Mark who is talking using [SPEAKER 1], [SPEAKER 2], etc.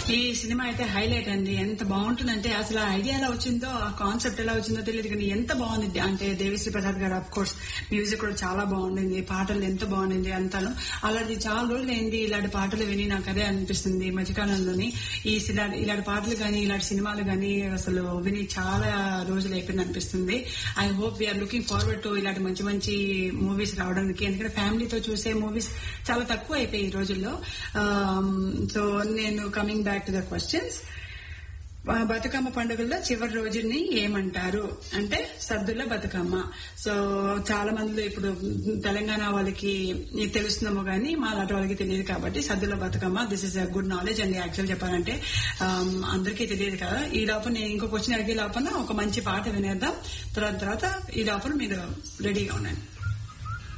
[SPEAKER 1] ఈ సినిమా అయితే హైలైట్ అండి ఎంత బాగుంటుందంటే అసలు ఆ ఐడియా ఎలా వచ్చిందో ఆ కాన్సెప్ట్ ఎలా వచ్చిందో తెలియదు కానీ ఎంత బాగుంది అంటే దేవిశ్రీ ప్రసాద్ గారు ఆఫ్ కోర్స్ మ్యూజిక్ కూడా చాలా బాగుండింది పాటలు ఎంత బాగుండింది అంతాను అలాంటి చాలా రోజులు అయింది ఇలాంటి పాటలు విని నాకు అదే అనిపిస్తుంది ఈ మధ్యకాలంలోని ఈ సిలా- ఇలాంటి పాటలు కానీ ఇలాంటి సినిమాలు కానీ అసలు విని చాలా రోజులు అయిపోయింది అనిపిస్తుంది I hope we're looking forward to ఇలాంటి మంచి మంచి మూవీస్ రావడానికి ఎందుకంటే ఫ్యామిలీతో చూసే మూవీస్ చాలా తక్కువ అయిపోయాయి ఈ రోజుల్లో సో నేను coming back to the questions Bathukamma పండుగల్లో చివరి రోజుని ఏమంటారు అంటే సద్దుల బతుకమ్మ సో చాలా మంది ఇప్పుడు తెలంగాణ వాళ్ళకి ఇది తెలుస్తుందేమో కానీ మా లాంటి వాళ్ళకి తెలియదు కాబట్టి Saddula Bathukamma this is a good knowledge అండి యాక్చువల్ చెప్పాలంటే um, అందరికీ తెలియదు కదా ఈ లోపల నేను ఇంకో క్వశ్చన్ అడిగే లోపల ఒక మంచి పాట వినేద్దాం తర్వాత తర్వాత ఈ లోపల మీరు రెడీగా ఉండండి